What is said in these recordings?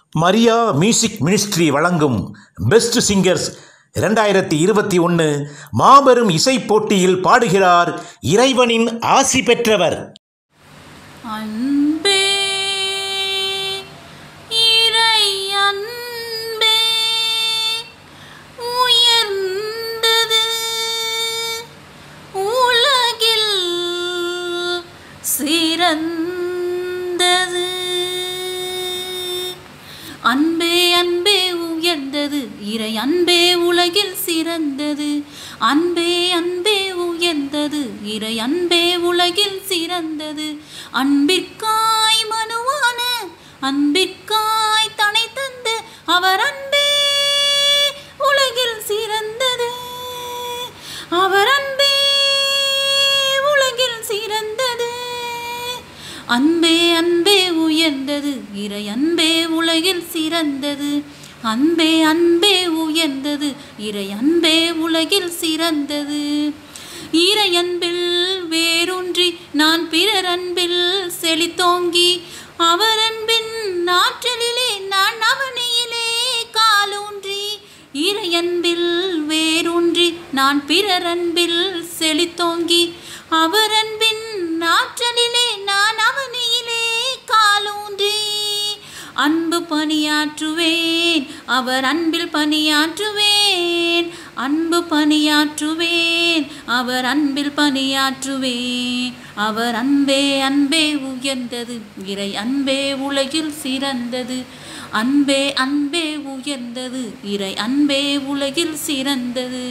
Maria music ministry வழங்கும் best singers இரண்டாயிரத்தி இருபத்தி ஒன்று மாபெரும் இசைப் போட்டியில் பாடுகிறார் இறைவனின் ஆசி பெற்றவர் அன்பே இறை அன்பே உயர்ந்தது உலகில் சிறந்தது அன்பே அன்பே உயர்ந்தது இறை அன்பே உலகில் சிறந்தது அன்பே அன்பே உயர்ந்தது இறை அன்பே உலகில் சிறந்தது அன்பிற்காய் மனுவான அன்பிற்காய் தனை தந்து அவர் அன்பே உலகில் சிறந்தது அவர் அன்பே உலகில் சிறந்தது அன்பே அன்பே உயர்ந்தது இறை அன்பே உலகில் சிறந்தது அன்பே அன்பே உயர்ந்தது இறை அன்பே உலகில் சிறந்தது இறை அன்பில் வேரூன்றி நான் பிறர் அன்பில் செழித்தோங்கி அவர் அன்பின் ஆற்றலிலே நான் அவனியிலே காலூன்றி இறை அன்பில் வேரூன்றி நான் பிறர் அன்பில் செழித்தோங்கி அவர் அன்பின் ஆற்றலிலே நான் அவனியிலே காலூன்றி அன்பு பணியாற்றுவேன் அவர் அன்பில் பணியாற்றுவேன் அன்பு பணியாற்றுவேன் அவர் அன்பில் பணியாற்றுவேன் அவர் அன்பே அன்பே உயர்ந்தது இறை அன்பே உலகில் சிறந்தது அன்பே அன்பே உயர்ந்தது இறை அன்பே உலகில் சிறந்தது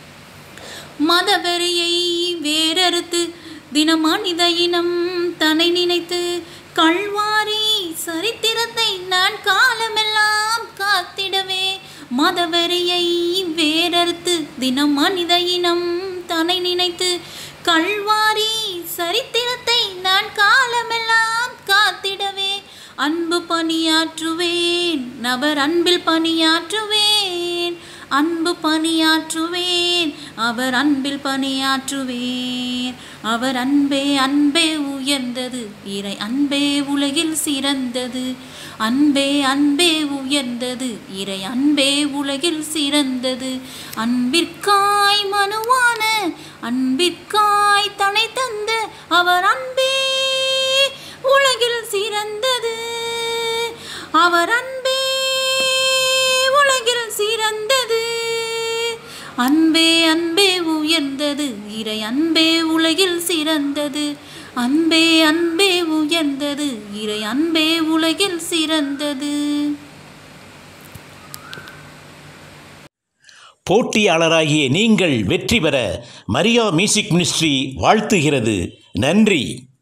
மதவெறியை வேறறுத்து தினம் மனித இனம் தன்னை நினைத்து கல்வாரி சரித்திரத்தை நான் காலமெல்லாம் காத்திடவே மதவெறியை வேறறுத்து தினம் மனித இனம் தன்னை நினைத்து கல்வாரி சரித்திரத்தை நான் காலமெல்லாம் காத்திடவே அன்பு பணியாற்றுவேன் நபர் அன்பில் பணியாற்றுவேன் அன்பு பணியாற்றுவேன் அவர் அன்பில் பணியாற்றுவேன் அவர் அன்பே அன்பே உயர்ந்தது இறை அன்பே உலகில் சிறந்தது அன்பே அன்பே உயர்ந்தது இறை அன்பே உலகில் சிறந்தது அன்பிற்காய் மனுவான அன்பிற்காய் தனை தந்த அவர் அன்பே உலகில் சிறந்தது அவர் அன்பே உலகில் சிறந்தது அன்பே அன்பே உயர்ந்தது இறை அன்பே உலகில் சிறந்தது அன்பே அன்பே உயர்ந்தது இறை அன்பே உலகில் சிறந்தது போட்டியாளராகிய நீங்கள் வெற்றி பெற மரியா மியூசிக் மினிஸ்ட்ரி வாழ்த்துகிறது நன்றி